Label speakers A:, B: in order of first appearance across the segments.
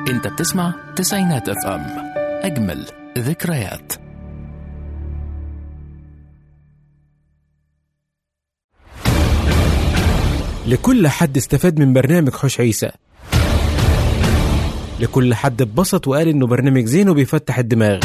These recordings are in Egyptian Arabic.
A: انت بتسمع تسعينات اف ام اجمل ذكريات
B: لكل حد استفاد من برنامج حوش عيسى لكل حد اتبسط وقال انه برنامج زين وبيفتح الدماغ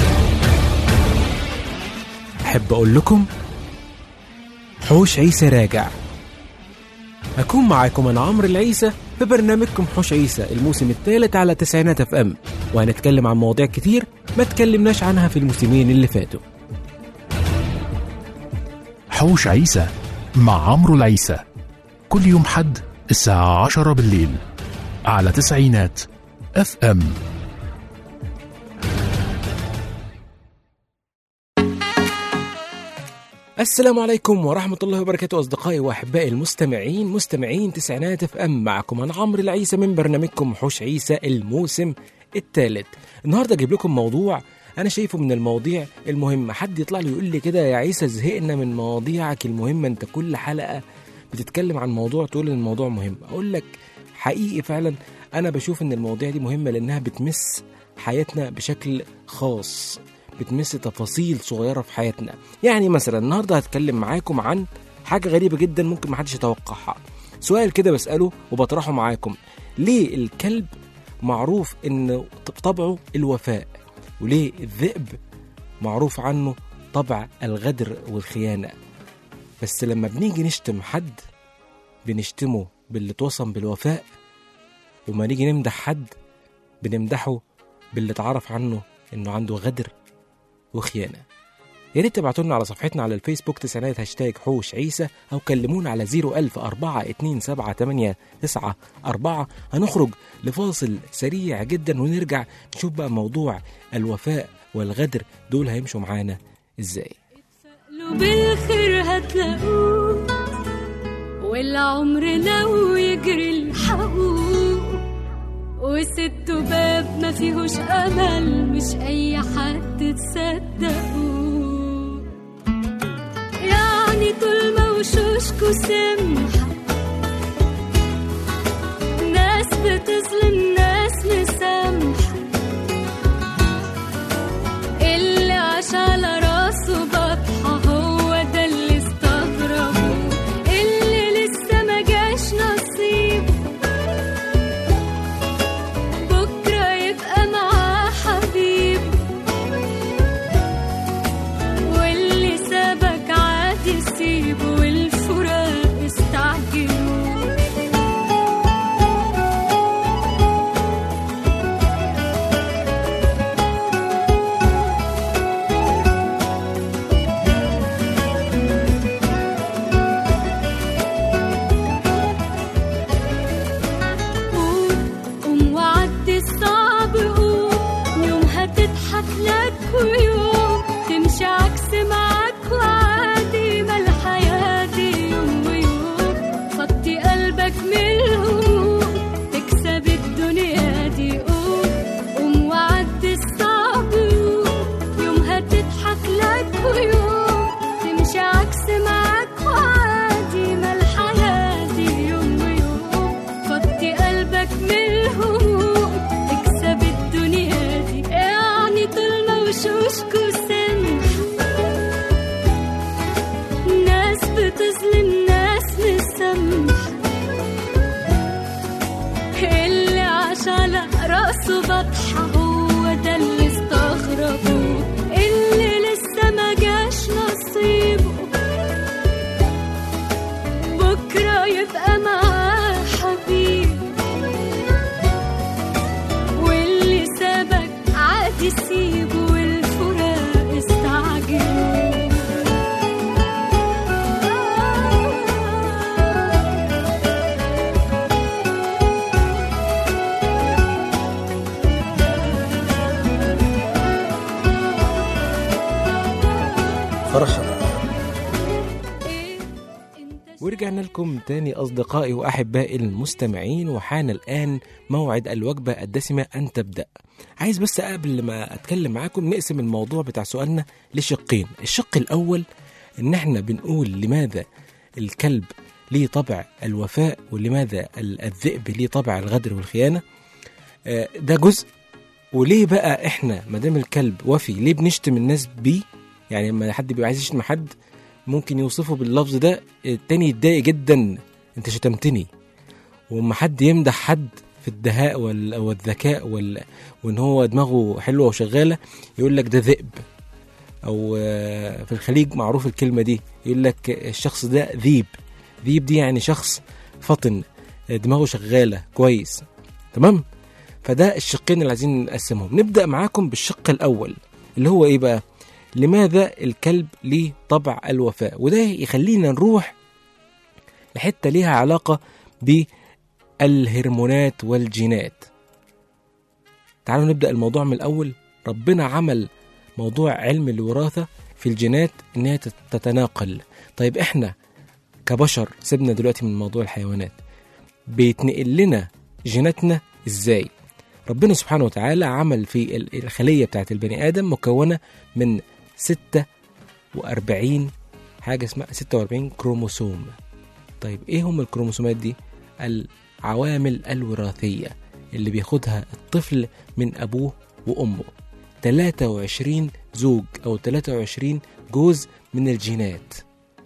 B: احب اقول لكم حوش عيسى راجع هكون معاكم انا عمرو العيسى في برنامجكم حوش عيسى الموسم الثالث على تسعينات اف ام وهنتكلم عن مواضيع كتير ما تكلمناش عنها في الموسمين اللي فاتوا
A: حوش عيسى مع عمرو العيسى كل يوم حد الساعة عشرة بالليل على تسعينات اف ام
B: السلام عليكم ورحمة الله وبركاته أصدقائي وأحبائي المستمعين مستمعين تسعينات اف ام معكم أنا عمرو العيسى من برنامجكم حوش عيسى الموسم الثالث النهاردة أجيب لكم موضوع أنا شايفه من المواضيع المهمة حد يطلع لي يقول لي كده يا عيسى زهقنا من مواضيعك المهمة أنت كل حلقة بتتكلم عن موضوع تقول ان الموضوع مهم اقول لك حقيقي فعلا انا بشوف ان المواضيع دي مهمه لانها بتمس حياتنا بشكل خاص بتمس تفاصيل صغيره في حياتنا يعني مثلا النهارده هتكلم معاكم عن حاجه غريبه جدا ممكن محدش يتوقعها سؤال كده بساله وبطرحه معاكم ليه الكلب معروف ان طبعه الوفاء وليه الذئب معروف عنه طبع الغدر والخيانه بس لما بنيجي نشتم حد بنشتمه باللي اتوصم بالوفاء وما نيجي نمدح حد بنمدحه باللي اتعرف عنه انه عنده غدر وخيانه يا ريت تبعتوا لنا على صفحتنا على الفيسبوك تسعينات هاشتاج حوش عيسى او كلمونا على 01000 427 4 هنخرج لفاصل سريع جدا ونرجع نشوف بقى موضوع الوفاء والغدر دول هيمشوا معانا ازاي
C: لو بالخير هتلاقوه والعمر لو يجري الحقوق وست باب ما فيهوش امل مش اي حد تصدقوه يعني طول ما وشوشكوا سمحة ناس بتظلم ناس مسامحة اللي عاش على راسه بطحة هو ده اللي استغربه اللي لسه ما جاش نصيب بكرة يبقى معاه حبيب واللي سابك عادي سيبه والفراق استعجلوا قوم قوم وعدي الصعب قوم يوم هتضحك لك ويوم تمشي عكس معاك وعادي ما الحياة دي يوم ويوم فضي قلبك من الهموم تكسب الدنيا دي قوم قوم وعدي الصعب قوم يوم هتضحك لك ويوم تمشي عكس معاك وعادي ما الحياة دي يوم ويوم فضي قلبك من الهموم تكسب الدنيا دي يعني طول ما وشوشكوا سمح ناس بتظلم ناس مسامحة اللي عاش على راسه بطحة هو ده اللي استغربوه اللي لسه ما جاش نصيبه بكرة يبقى معاه حبيب واللي سابك عادي سيبه والفراق استعجلوا
B: فرحة ورجعنا لكم تاني أصدقائي وأحبائي المستمعين وحان الآن موعد الوجبة الدسمة أن تبدأ عايز بس قبل ما أتكلم معاكم نقسم الموضوع بتاع سؤالنا لشقين الشق الأول إن إحنا بنقول لماذا الكلب ليه طبع الوفاء ولماذا ال- الذئب ليه طبع الغدر والخيانة آه، ده جزء وليه بقى احنا ما دام الكلب وفي ليه بنشتم الناس بيه يعني لما حد بيبقى عايز يشتم حد ممكن يوصفه باللفظ ده التاني يتضايق جدا انت شتمتني وما حد يمدح حد في الدهاء وال- والذكاء وال... وان هو دماغه حلوه وشغاله يقول لك ده ذئب او آه، في الخليج معروف الكلمه دي يقول لك الشخص ده ذيب ذيب دي يعني شخص فطن آه، دماغه شغاله كويس تمام فده الشقين اللي عايزين نقسمهم نبدا معاكم بالشق الاول اللي هو ايه بقى لماذا الكلب ليه طبع الوفاء وده يخلينا نروح لحته ليها علاقه بالهرمونات والجينات تعالوا نبدا الموضوع من الاول ربنا عمل موضوع علم الوراثه في الجينات انها تت- تتناقل طيب احنا كبشر سيبنا دلوقتي من موضوع الحيوانات بيتنقل لنا جيناتنا ازاي ربنا سبحانه وتعالى عمل في ال- الخليه بتاعت البني ادم مكونه من 46 حاجه اسمها 46 كروموسوم طيب ايه هم الكروموسومات دي العوامل الوراثيه اللي بياخدها الطفل من ابوه وامه 23 زوج او 23 جوز من الجينات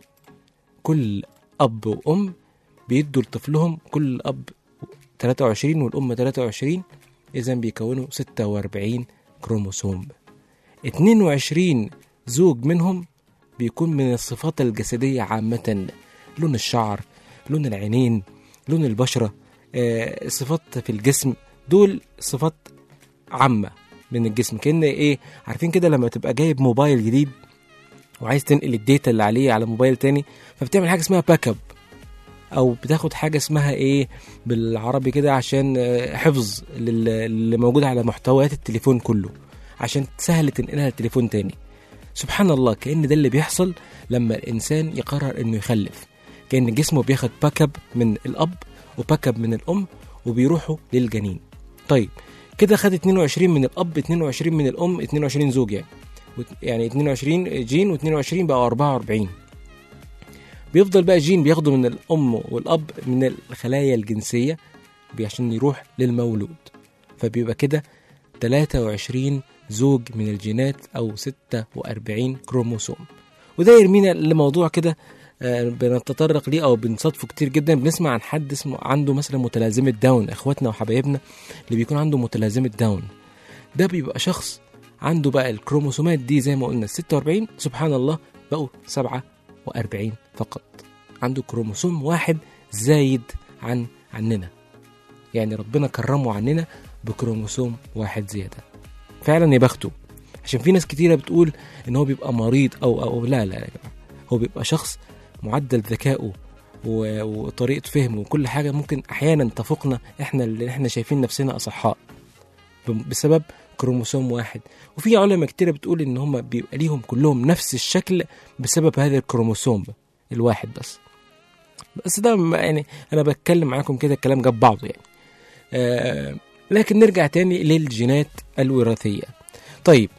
B: كل اب وام بيدوا لطفلهم كل اب 23 والام 23 اذا بيكونوا 46 كروموسوم 22 زوج منهم بيكون من الصفات الجسدية عامة لون الشعر لون العينين لون البشرة آه، صفات في الجسم دول صفات عامة من الجسم كأن ايه عارفين كده لما تبقى جايب موبايل جديد وعايز تنقل الداتا اللي عليه على موبايل تاني فبتعمل حاجة اسمها باك اب او بتاخد حاجة اسمها ايه بالعربي كده عشان آه، حفظ لل- اللي موجود على محتويات التليفون كله عشان سهل تنقلها للتليفون تاني سبحان الله كأن ده اللي بيحصل لما الإنسان يقرر إنه يخلف كأن جسمه بياخد باك اب من الأب وباك اب من الأم وبيروحوا للجنين طيب كده خد 22 من الأب 22 من الأم 22 زوج يعني وت- يعني 22 جين و22 بقوا 44 بيفضل بقى جين بياخده من الأم والأب من الخلايا الجنسية بي- عشان يروح للمولود فبيبقى كده 23 زوج من الجينات أو 46 كروموسوم وده يرمينا لموضوع كده آه، بنتطرق ليه او بنصادفه كتير جدا بنسمع عن حد اسمه عنده مثلا متلازمه داون اخواتنا وحبايبنا اللي بيكون عنده متلازمه داون ده بيبقى شخص عنده بقى الكروموسومات دي زي ما قلنا 46 سبحان الله بقوا 47 فقط عنده كروموسوم واحد زايد عن عننا يعني ربنا كرمه عننا بكروموسوم واحد زياده فعلا يا بخته عشان في ناس كتيره بتقول ان هو بيبقى مريض او او لا لا يا جماعه هو بيبقى شخص معدل ذكائه و- وطريقه فهمه وكل حاجه ممكن احيانا تفوقنا احنا اللي احنا شايفين نفسنا اصحاء ب- بسبب كروموسوم واحد وفي علماء كتيره بتقول ان هم بيبقى ليهم كلهم نفس الشكل بسبب هذا الكروموسوم الواحد بس بس ده ما- يعني انا بتكلم معاكم كده الكلام جاب بعضه يعني آه لكن نرجع تاني للجينات الوراثيه طيب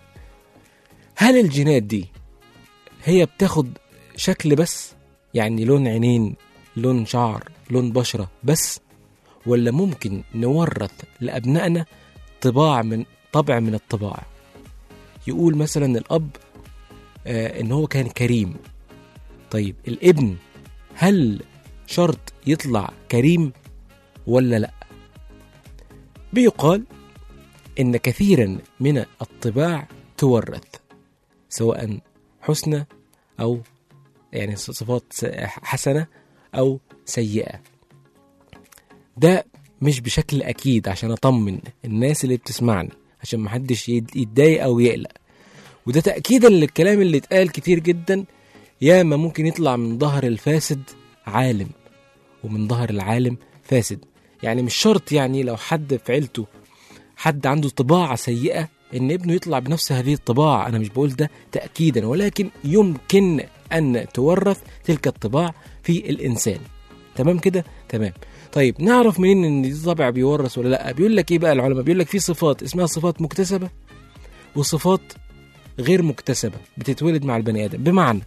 B: هل الجينات دي هي بتاخد شكل بس يعني لون عينين لون شعر لون بشرة بس ولا ممكن نورث لأبنائنا طباع من طبع من الطباع يقول مثلا الأب آه إن هو كان كريم طيب الابن هل شرط يطلع كريم ولا لا بيقال إن كثيرا من الطباع تورث سواء حسنى أو يعني صفات س- حسنة أو سيئة ده مش بشكل أكيد عشان أطمن الناس اللي بتسمعني عشان محدش يد- يتضايق أو يقلق وده تأكيدا للكلام اللي اتقال كتير جدا ياما ممكن يطلع من ظهر الفاسد عالم ومن ظهر العالم فاسد يعني مش شرط يعني لو حد في عيلته حد عنده طباع سيئة ان ابنه يطلع بنفس هذه الطباع انا مش بقول ده تأكيدا ولكن يمكن ان تورث تلك الطباع في الانسان تمام كده تمام طيب نعرف منين ان دي طبع بيورث ولا لا بيقول لك ايه بقى العلماء بيقول لك في صفات اسمها صفات مكتسبة وصفات غير مكتسبة بتتولد مع البني ادم بمعنى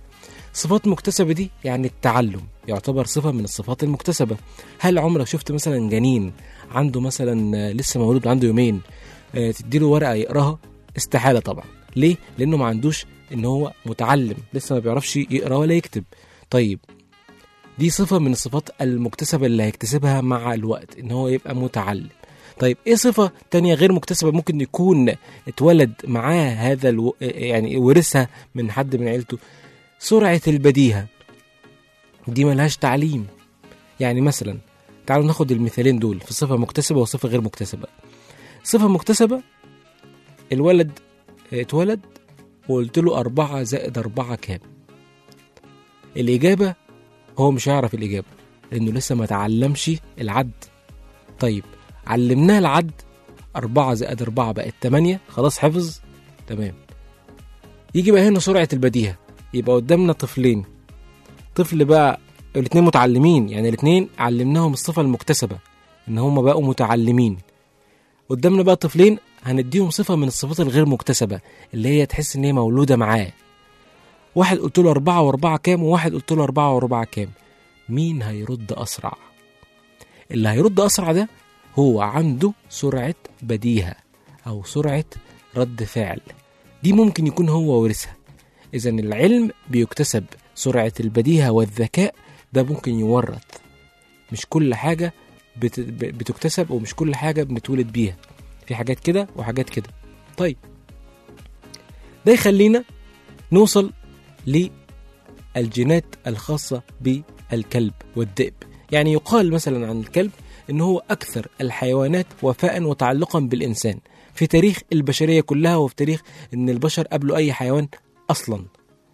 B: صفات مكتسبة دي يعني التعلم يعتبر صفة من الصفات المكتسبة هل عمرك شفت مثلا جنين عنده مثلا آه، لسه مولود عنده يومين آه، تديله ورقة يقراها استحالة طبعا ليه؟ لأنه ما عندوش إن هو متعلم لسه ما بيعرفش يقرا ولا يكتب طيب دي صفة من الصفات المكتسبة اللي هيكتسبها مع الوقت إن هو يبقى متعلم طيب ايه صفة تانية غير مكتسبة ممكن يكون اتولد معاه هذا الو... يعني ورثها من حد من عيلته سرعة البديهة دي ملهاش تعليم يعني مثلا تعالوا ناخد المثالين دول في صفة مكتسبة وصفة غير مكتسبة صفة مكتسبة الولد اتولد وقلت له أربعة زائد أربعة كام الإجابة هو مش هيعرف الإجابة لأنه لسه ما تعلمش العد طيب علمناه العد أربعة زائد أربعة بقت تمانية خلاص حفظ تمام يجي بقى هنا سرعة البديهة يبقى قدامنا طفلين طفل بقى الاتنين متعلمين يعني الاتنين علمناهم الصفة المكتسبة إن هم بقوا متعلمين قدامنا بقى طفلين هنديهم صفة من الصفات الغير مكتسبة اللي هي تحس إن هي مولودة معاه واحد قلت له أربعة وأربعة كام وواحد قلت له أربعة وأربعة كام مين هيرد أسرع اللي هيرد أسرع ده هو عنده سرعة بديهة أو سرعة رد فعل دي ممكن يكون هو ورثها إذا العلم بيكتسب سرعة البديهة والذكاء ده ممكن يورث مش كل حاجة بت- ب- بتكتسب ومش كل حاجة بنتولد بيها في حاجات كده وحاجات كده طيب ده يخلينا نوصل للجينات الخاصة بالكلب والذئب يعني يقال مثلا عن الكلب إن هو أكثر الحيوانات وفاء وتعلقا بالإنسان في تاريخ البشرية كلها وفي تاريخ إن البشر قبلوا أي حيوان أصلا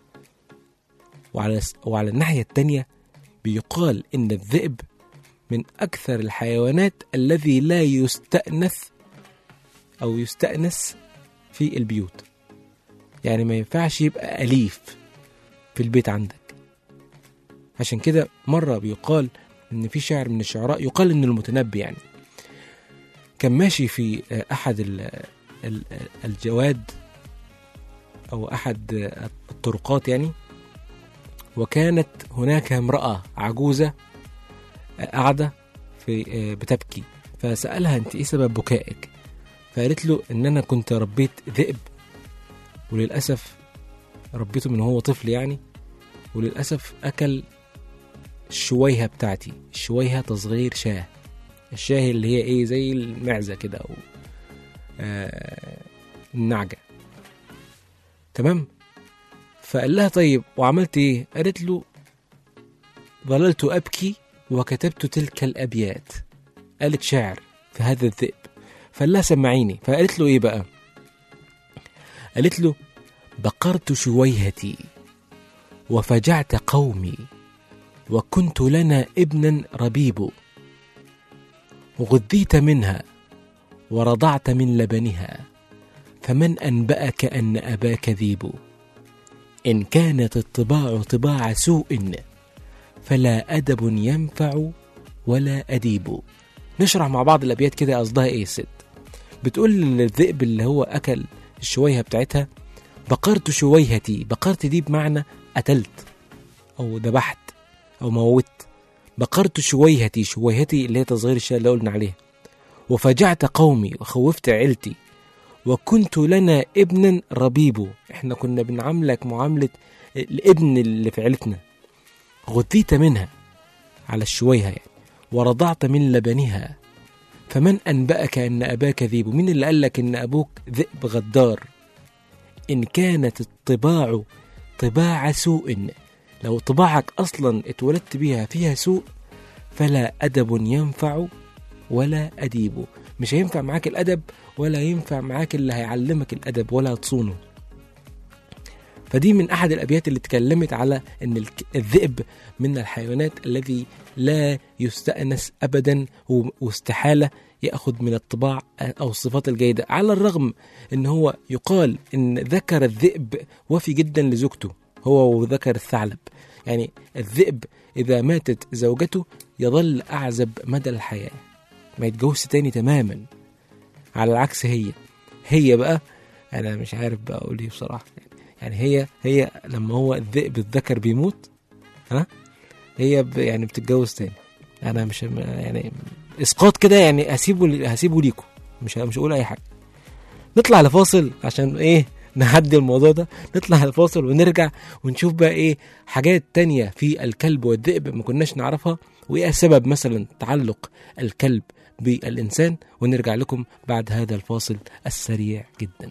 B: وعلى وعلى الناحية التانية بيقال إن الذئب من أكثر الحيوانات الذي لا يستأنس أو يستأنس في البيوت يعني ما ينفعش يبقى أليف في البيت عندك عشان كده مرة بيقال إن في شاعر من الشعراء يقال إن المتنبي يعني كان ماشي في آه، أحد ال- ال- الجواد أو أحد آه، الطرقات يعني وكانت هناك امرأة عجوزة آه، قاعدة في آه، بتبكي فسألها أنت إيه سبب بكائك؟ فقالت له إن أنا كنت ربيت ذئب وللأسف ربيته من هو طفل يعني وللأسف أكل الشويهة بتاعتي الشويهة تصغير شاه الشاه اللي هي إيه زي المعزة كده أو آه النعجة تمام فقال لها طيب وعملت إيه قالت له ظللت أبكي وكتبت تلك الأبيات قالت شعر في هذا الذئب فقال لها سمعيني فقالت له إيه بقى قالت له بقرت شويهتي وفجعت قومي وكنت لنا ابنا ربيب غذيت منها ورضعت من لبنها فمن انباك ان اباك ذيب ان كانت الطباع طباع سوء فلا ادب ينفع ولا اديب نشرح مع بعض الابيات كده قصدها ايه الست بتقول للذئب اللي هو اكل الشويهه بتاعتها بقرت شويهتي بقرت دي بمعنى قتلت او ذبحت او موت بقرت شويهتي شويهتي اللي هي تصغير الشيء اللي قلنا عليها وفجعت قومي وخوفت عيلتي وكنت لنا ابنا ربيبه احنا كنا بنعاملك معاملة الابن اللي في عيلتنا غذيت منها على الشويهة يعني ورضعت من لبنها فمن أنبأك أن أباك ذيب مين اللي قال لك أن أبوك ذئب غدار إن كانت الطباع طباع سوء لو طباعك أصلا اتولدت بيها فيها سوء فلا أدب ينفع ولا أديب مش هينفع معاك الأدب ولا ينفع معاك اللي هيعلمك الأدب ولا تصونه فدي من أحد الأبيات اللي اتكلمت على أن الك- الذئب من الحيوانات الذي لا يستأنس أبدا و- واستحالة يأخذ من الطباع أو الصفات الجيدة على الرغم أن هو يقال أن ذكر الذئب وفي جدا لزوجته هو وذكر الثعلب يعني الذئب إذا ماتت زوجته يظل أعزب مدى الحياة ما يتجوزش تاني تماما على العكس هي هي بقى أنا مش عارف بقى أقول إيه بصراحة يعني هي هي لما هو الذئب الذكر بيموت ها هي ب يعني بتتجوز تاني انا مش يعني اسقاط كده يعني هسيبه هسيبه ليكم مش مش هقول اي حاجه نطلع لفاصل عشان ايه نعدي الموضوع ده نطلع لفاصل ونرجع ونشوف بقى ايه حاجات تانية في الكلب والذئب ما كناش نعرفها وايه سبب مثلا تعلق الكلب بالانسان ونرجع لكم بعد هذا الفاصل السريع جدا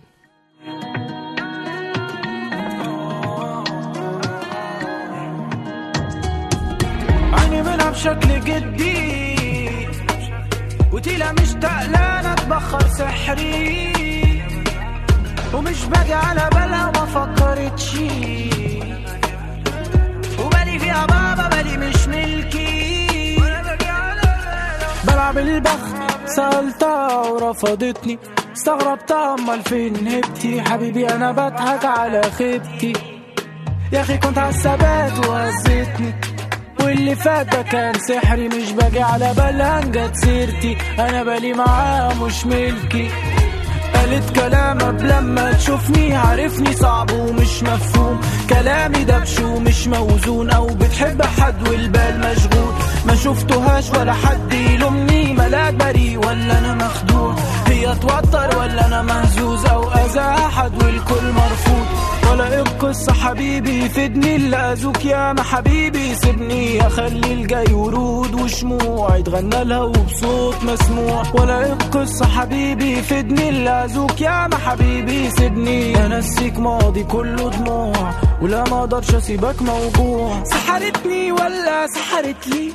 D: عيني منها بشكل جدي وتيلا مش تقلانة تبخر سحري ومش باجي على بالها وما فكرتش وبالي فيها بابا بالي مش ملكي بلعب البخت سألتها ورفضتني استغربتها امال فين هبتي حبيبي انا بضحك على خيبتي يا اخي كنت عالثبات وهزتني واللي فات ده كان سحري مش باجي على بالها جت سيرتي انا بالي معاها مش ملكي قالت كلام قبل لما تشوفني عارفني صعب ومش مفهوم كلامي دبش ومش موزون او بتحب حد والبال مشغول ما شفتهاش ولا حد يلومني ملاك بريء ولا انا مخدوع هي توتر ولا انا مهزوز او اذى احد والكل مرفوض ولا ايه القصة حبيبي يفيدني اللي اذوك يا ما حبيبي سيبني اخلي الجاي ورود وشموع يتغنى لها وبصوت مسموع ولا ايه القصة حبيبي يفيدني اللي اذوك يا ما حبيبي سيبني انسيك ماضي كله دموع ولا ما اقدرش اسيبك موجوع سحرتني ولا سحرت لي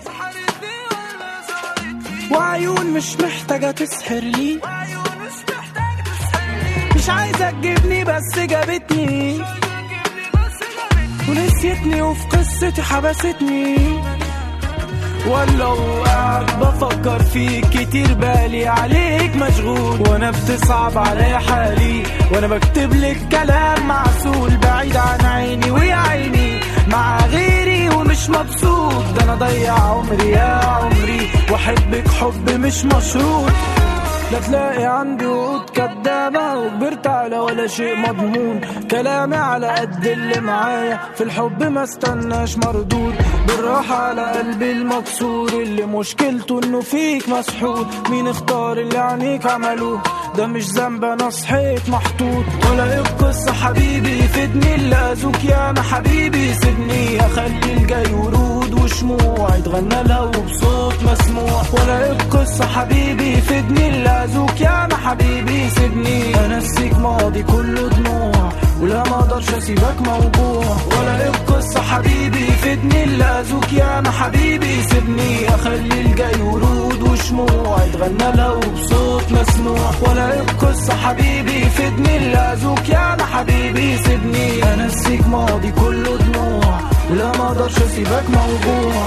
D: وعيون مش محتاجة تسحر لي مش عايزة تجيبني بس جابتني ونسيتني وفي قصتي حبستني ولا وقعد بفكر فيك كتير بالي عليك مشغول وانا بتصعب عليا حالي وانا بكتب لك كلام معسول بعيد عن عيني ويا عيني مع غيري ومش مبسوط ده انا ضيع عمري يا عمري واحبك حب مش مشروط لا تلاقي عندي وقود كدابة وكبرت على ولا شيء مضمون كلامي على قد اللي معايا في الحب ما استناش مردود بالراحة على قلبي المكسور اللي مشكلته انه فيك مسحور مين اختار اللي عينيك عملوه ده مش ذنب انا صحيت محطوط ولا ايه القصة حبيبي يفيدني اللي اذوك يا ما حبيبي سيبني اخلي الجاي ورود وشموع يتغنى لها وبصوت مسموع ولا ايه القصة حبيبي يفيدني اللي اذوك يا ما حبيبي سيبني انسيك ماضي كله دموع ولا ما اقدرش اسيبك موجوع ولا ايه القصة حبيبي يفيدني اللي اذوك يا ما حبيبي سيبني اخلي الجاي ورود وشموع يتغنى لها وبصوت مسموع ولا ايه القصة حبيبي يفيدني اللي اذوك يا ما حبيبي سيبني انسيك ماضي كله دموع ولا ما اقدرش اسيبك موجوع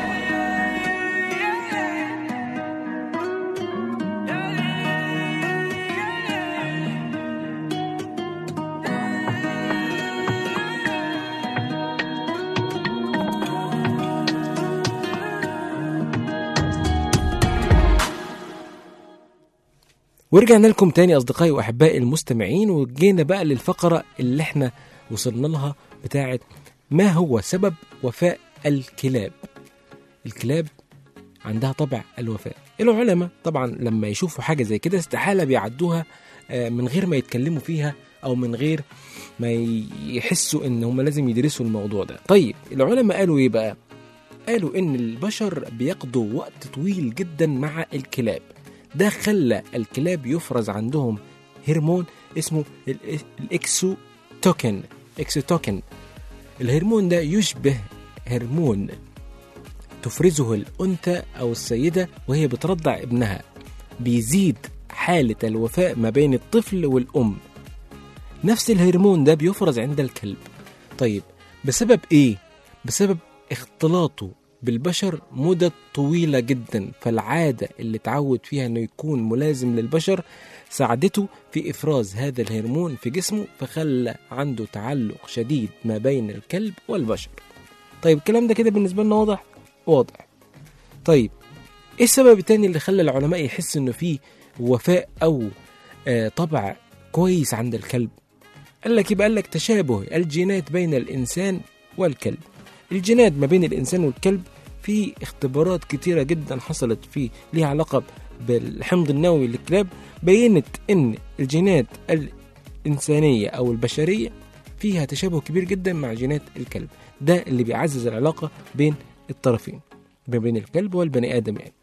B: ورجعنا لكم تاني اصدقائي واحبائي المستمعين وجينا بقى للفقره اللي احنا وصلنا لها بتاعه ما هو سبب وفاء الكلاب الكلاب عندها طبع الوفاء العلماء طبعا لما يشوفوا حاجه زي كده استحاله بيعدوها آه، من غير ما يتكلموا فيها او من غير ما يحسوا ان هم لازم يدرسوا الموضوع ده طيب العلماء قالوا ايه بقى قالوا ان البشر بيقضوا وقت طويل جدا مع الكلاب ده خلى الكلاب يفرز عندهم هرمون اسمه ال- الاكسوتوكين اكسوتوكين الهرمون ده يشبه هرمون تفرزه الأنثى أو السيدة وهي بترضع ابنها بيزيد حالة الوفاء ما بين الطفل والأم نفس الهرمون ده بيفرز عند الكلب طيب بسبب إيه؟ بسبب اختلاطه بالبشر مدة طويلة جدا فالعادة اللي اتعود فيها انه يكون ملازم للبشر ساعدته في افراز هذا الهرمون في جسمه فخلى عنده تعلق شديد ما بين الكلب والبشر طيب الكلام ده كده بالنسبة لنا واضح؟ واضح طيب ايه السبب التاني اللي خلى العلماء يحسوا انه في وفاء او آه طبع كويس عند الكلب قال لك يبقى قال لك تشابه الجينات بين الانسان والكلب الجينات ما بين الانسان والكلب في اختبارات كتيرة جدا حصلت في ليها علاقة بالحمض النووي للكلاب بينت ان الجينات الانسانية او البشرية فيها تشابه كبير جدا مع جينات الكلب ده اللي بيعزز العلاقة بين الطرفين ما بين الكلب والبني ادم يعني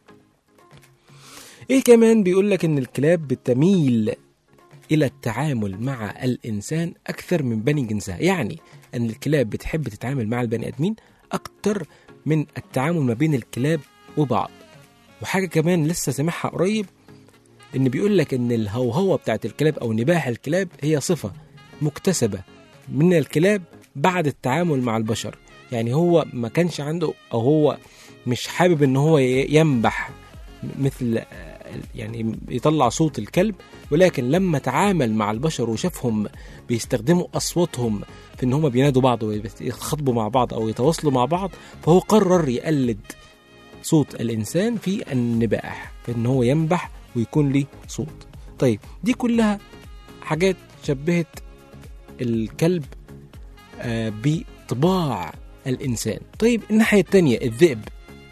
B: ايه كمان بيقول لك ان الكلاب بتميل الى التعامل مع الانسان اكثر من بني جنسها يعني ان الكلاب بتحب تتعامل مع البني ادمين اكتر من التعامل ما بين الكلاب وبعض وحاجه كمان لسه سامعها قريب ان بيقول لك ان الهوهوه بتاعت الكلاب او نباح الكلاب هي صفه مكتسبه من الكلاب بعد التعامل مع البشر يعني هو ما كانش عنده او هو مش حابب ان هو ي- ينبح مثل آه، يعني يطلع صوت الكلب ولكن لما تعامل مع البشر وشافهم بيستخدموا اصواتهم في ان هم بينادوا بعض ويتخاطبوا مع بعض او يتواصلوا مع بعض فهو قرر يقلد صوت الانسان في النباح في ان هو ينبح ويكون ليه صوت طيب دي كلها حاجات شبهت الكلب آه، بطباع الانسان طيب الناحيه التانية الذئب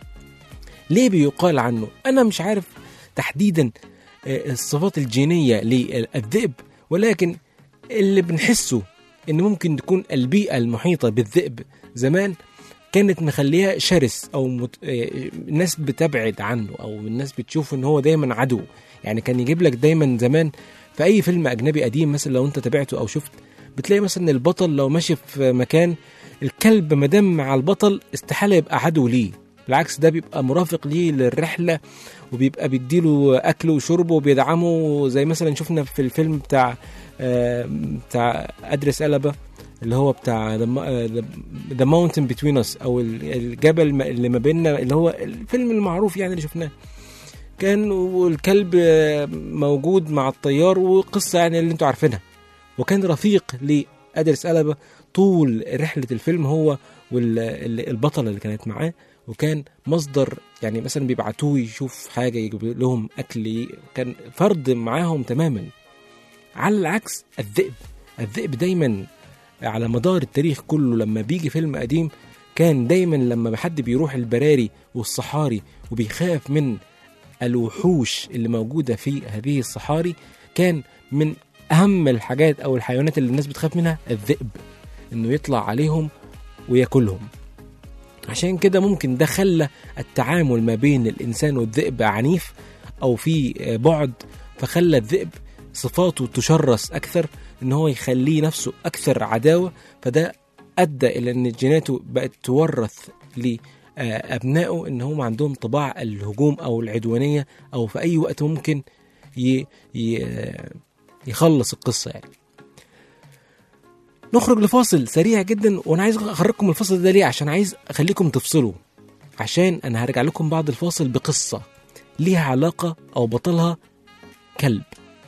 B: ليه بيقال عنه انا مش عارف تحديدا آه، الصفات الجينيه للذئب ولكن اللي بنحسه ان ممكن تكون البيئه المحيطه بالذئب زمان كانت مخليها شرس او مت... آه، الناس بتبعد عنه او الناس بتشوف ان هو دايما عدو يعني كان يجيب لك دايما زمان في اي فيلم اجنبي قديم مثلا لو انت تابعته او شفت بتلاقي مثلا البطل لو ماشي في مكان الكلب مادام مع البطل استحاله يبقى عدو ليه بالعكس ده بيبقى مرافق ليه للرحله وبيبقى بيديله اكل وشرب وبيدعمه زي مثلا شفنا في الفيلم بتاع آه، بتاع ادرس قلبه اللي هو بتاع ذا ماونتن بتوين اس او ال- الجبل ما- اللي ما بيننا اللي هو الفيلم المعروف يعني اللي شفناه كان والكلب آه، موجود مع الطيار وقصه يعني اللي انتوا عارفينها وكان رفيق لادرس قلبه طول رحله الفيلم هو والبطله اللي كانت معاه وكان مصدر يعني مثلا بيبعتوه يشوف حاجه يجيب لهم اكل كان فرد معاهم تماما على العكس الذئب الذئب دايما على مدار التاريخ كله لما بيجي فيلم قديم كان دايما لما حد بيروح البراري والصحاري وبيخاف من الوحوش اللي موجوده في هذه الصحاري كان من اهم الحاجات او الحيوانات اللي الناس بتخاف منها الذئب انه يطلع عليهم وياكلهم عشان كده ممكن ده خلى التعامل ما بين الانسان والذئب عنيف او في بعد فخلى الذئب صفاته تشرس اكثر ان هو يخليه نفسه اكثر عداوه فده ادى الى ان جيناته بقت تورث لابنائه ان هم عندهم طباع الهجوم او العدوانيه او في اي وقت ممكن ي... ي... يخلص القصه يعني نخرج لفاصل سريع جدا وانا عايز اخرجكم الفاصل ده ليه عشان عايز اخليكم تفصلوا عشان انا هرجع لكم بعد الفاصل بقصه ليها علاقه او بطلها كلب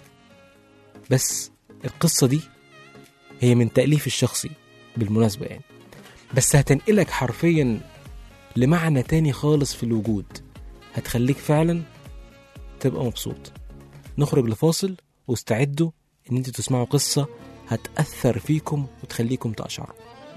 B: بس القصه دي هي من تاليف الشخصي بالمناسبه يعني بس هتنقلك حرفيا لمعنى تاني خالص في الوجود هتخليك فعلا تبقى مبسوط نخرج لفاصل واستعدوا ان انتوا تسمعوا قصه هتأثر فيكم وتخليكم تقشعروا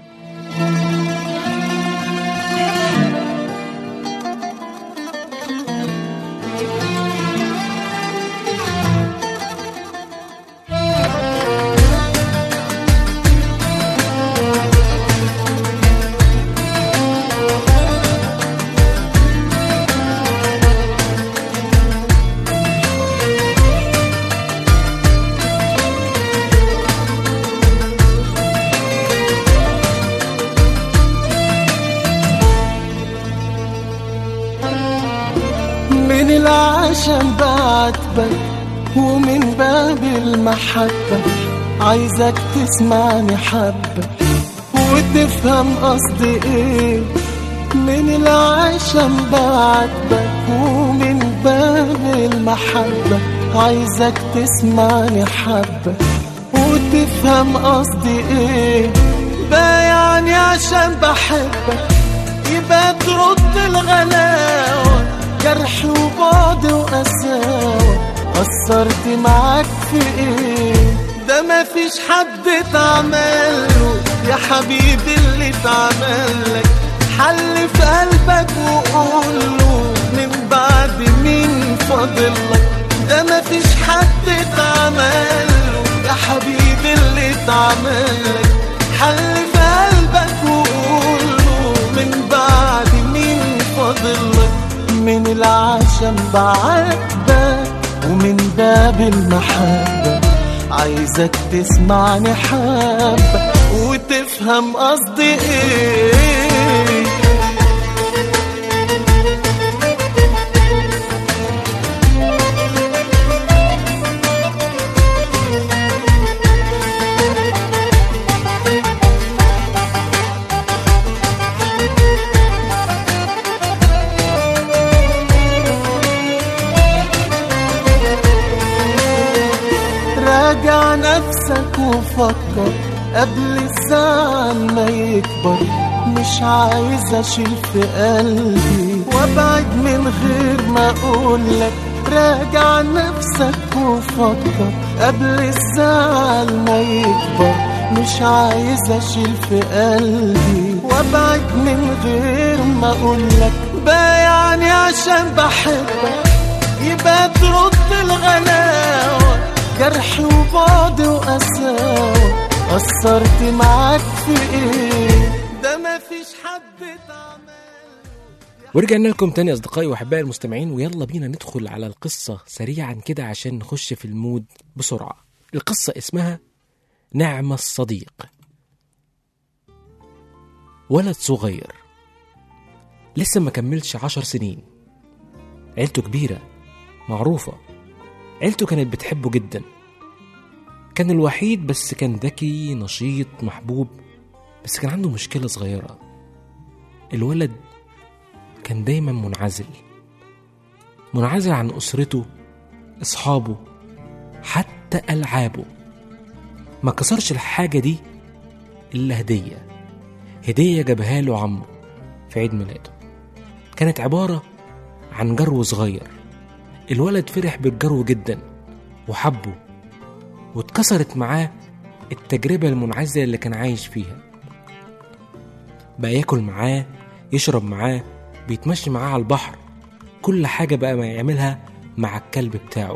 E: من العشم بعاتبك ومن باب المحبة عايزك تسمعني حبة وتفهم قصدي ايه من العشم بعاتبك ومن باب المحبة عايزك تسمعني حبة وتفهم قصدي ايه ده يعني عشان بحبك يبقى ترد الغلاوة جرح وبعد وقساوة قصرت معاك في ايه ده مفيش حد اتعمله يا حبيبي اللي اتعملك حل في قلبك وقوله من بعد مين فاضلك ده مفيش حد اتعمله يا حبيبي اللي اتعملك حل في قلبك وقوله من بعد مين فاضلك من العشم بعاتبك ومن باب المحبة عايزك تسمعني حبة وتفهم قصدي ايه راجع نفسك وفكر قبل الزعل ما يكبر مش عايز اشيل في قلبي وابعد من غير ما اقولك راجع نفسك وفكر قبل الزعل ما يكبر مش عايز اشيل في قلبي وابعد من غير ما اقولك بايعني عشان بحبك يبقى ترد الغلاوة جرح وبعد وقساوة قصرت معاك في ايه ده مفيش حد اتعمل
B: ورجعنا لكم تاني اصدقائي واحبائي المستمعين ويلا بينا ندخل على القصه سريعا كده عشان نخش في المود بسرعه القصه اسمها نعم الصديق ولد صغير لسه ما كملش عشر سنين عيلته كبيرة معروفة عيلته كانت بتحبه جدا كان الوحيد بس كان ذكي نشيط محبوب بس كان عنده مشكلة صغيرة الولد كان دايما منعزل منعزل عن أسرته أصحابه حتى ألعابه ما كسرش الحاجة دي إلا هدية هدية جابها له عمه في عيد ميلاده كانت عبارة عن جرو صغير الولد فرح بالجرو جدا وحبه واتكسرت معاه التجربة المنعزلة اللي كان عايش فيها بقى ياكل معاه يشرب معاه بيتمشي معاه على البحر كل حاجة بقى ما يعملها مع الكلب بتاعه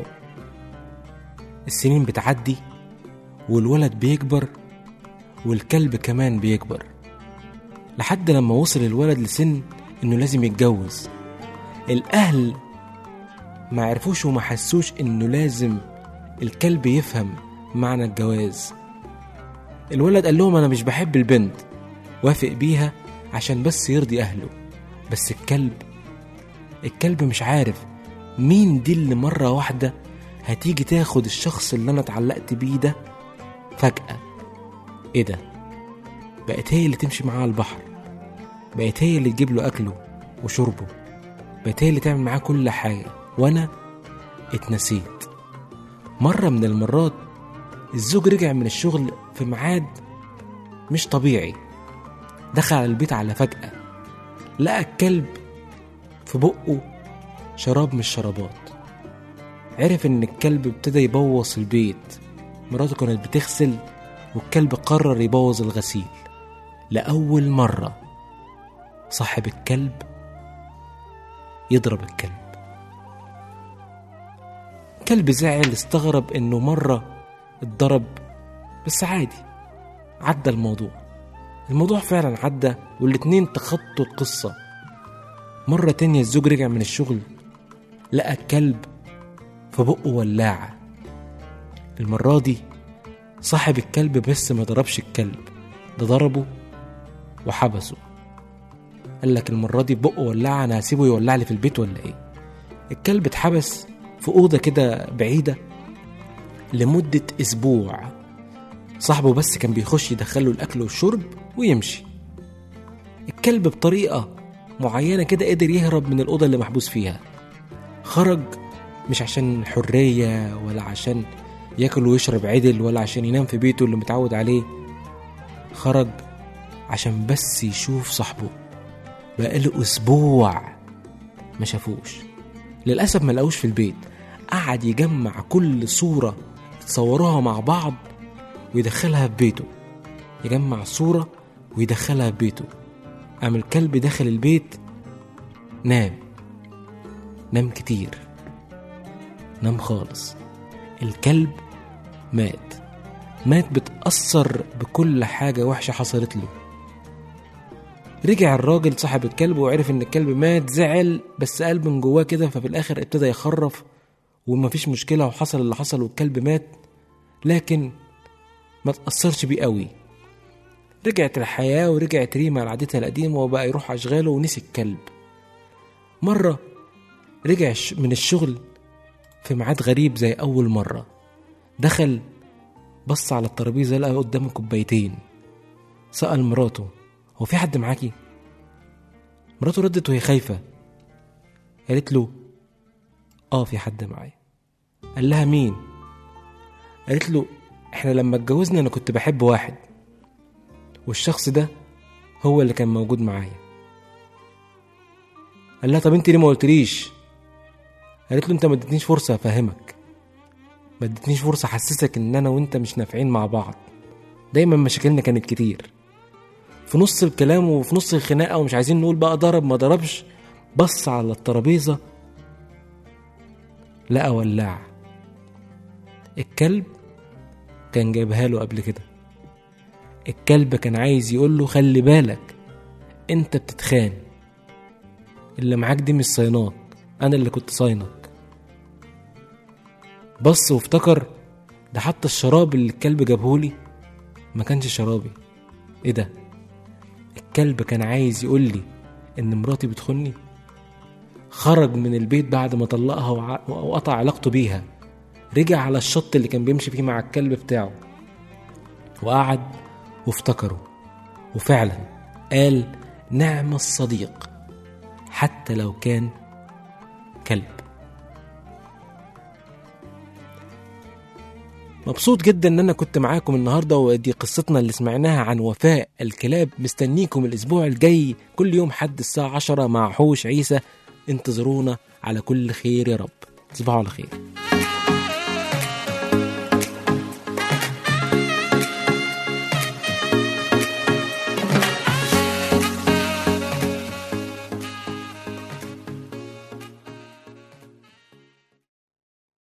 B: السنين بتعدي والولد بيكبر والكلب كمان بيكبر لحد لما وصل الولد لسن انه لازم يتجوز الاهل ما عرفوش وما حسوش انه لازم الكلب يفهم معنى الجواز الولد قال لهم انا مش بحب البنت وافق بيها عشان بس يرضي اهله بس الكلب الكلب مش عارف مين دي اللي مرة واحدة هتيجي تاخد الشخص اللي انا اتعلقت بيه ده فجأة ايه ده بقت هي اللي تمشي معاه على البحر بقت هي اللي تجيب له اكله وشربه بقت هي اللي تعمل معاه كل حاجة وانا اتنسيت مرة من المرات الزوج رجع من الشغل في ميعاد مش طبيعي دخل على البيت على فجأة لقى الكلب في بقه شراب من الشرابات عرف ان الكلب ابتدى يبوظ البيت مراته كانت بتغسل والكلب قرر يبوظ الغسيل لأول مرة صاحب الكلب يضرب الكلب كلب زعل استغرب انه مرة اتضرب بس عادي عدى الموضوع الموضوع فعلا عدى والاتنين تخطوا القصة مرة تانية الزوج رجع من الشغل لقى الكلب في بقه ولاعة المرة دي صاحب الكلب بس ما ضربش الكلب ده ضربه وحبسه قال لك المرة دي بقه ولاعة أنا هسيبه يولع لي في البيت ولا إيه الكلب اتحبس في أوضة كده بعيدة لمدة أسبوع صاحبه بس كان بيخش يدخله الأكل والشرب ويمشي الكلب بطريقة معينة كده قدر يهرب من الأوضة اللي محبوس فيها خرج مش عشان الحرية ولا عشان ياكل ويشرب عدل ولا عشان ينام في بيته اللي متعود عليه خرج عشان بس يشوف صاحبه بقاله أسبوع ما شافوش للأسف ما لقوش في البيت قعد يجمع كل صورة تصوروها مع بعض ويدخلها في بيته يجمع صورة ويدخلها في بيته قام الكلب دخل البيت نام نام كتير نام خالص الكلب مات مات بتأثر بكل حاجة وحشة حصلت له رجع الراجل صاحب الكلب وعرف ان الكلب مات زعل بس قلب من جواه كده ففي الاخر ابتدى يخرف ومفيش مشكلة وحصل اللي حصل والكلب مات لكن ما تأثرش بيه قوي رجعت الحياة ورجعت ريما لعادتها القديمة وبقى يروح أشغاله ونسي الكلب مرة رجع ش- من الشغل في ميعاد غريب زي أول مرة دخل بص على الترابيزة لقى قدامه كوبايتين سأل مراته هو في حد معاكي؟ مراته ردت وهي خايفة قالت له اه في حد معايا قال لها مين؟ قالت له احنا لما اتجوزنا انا كنت بحب واحد والشخص ده هو اللي كان موجود معايا قال لها طب انت ليه ما قلتليش قالت له انت ما اديتنيش فرصه افهمك ما اديتنيش فرصه احسسك ان انا وانت مش نافعين مع بعض دايما مشاكلنا كانت كتير في نص الكلام وفي نص الخناقه ومش عايزين نقول بقى ضرب ما ضربش بص على الترابيزه لقى ولاعه الكلب كان جايبها له قبل كده الكلب كان عايز يقول له خلي بالك انت بتتخان اللي معاك دي مش صيناك انا اللي كنت صاينك بص وافتكر ده حتى الشراب اللي الكلب جابهولي ما كانش شرابي ايه ده الكلب كان عايز يقول لي ان مراتي بتخني خرج من البيت بعد ما طلقها وع- وقطع علاقته بيها رجع على الشط اللي كان بيمشي فيه مع الكلب بتاعه وقعد وافتكره وفعلا قال نعم الصديق حتى لو كان كلب مبسوط جدا ان انا كنت معاكم النهارده ودي قصتنا اللي سمعناها عن وفاء الكلاب مستنيكم الاسبوع الجاي كل يوم حد الساعه 10 مع حوش عيسى انتظرونا على كل خير يا رب تصبحوا على خير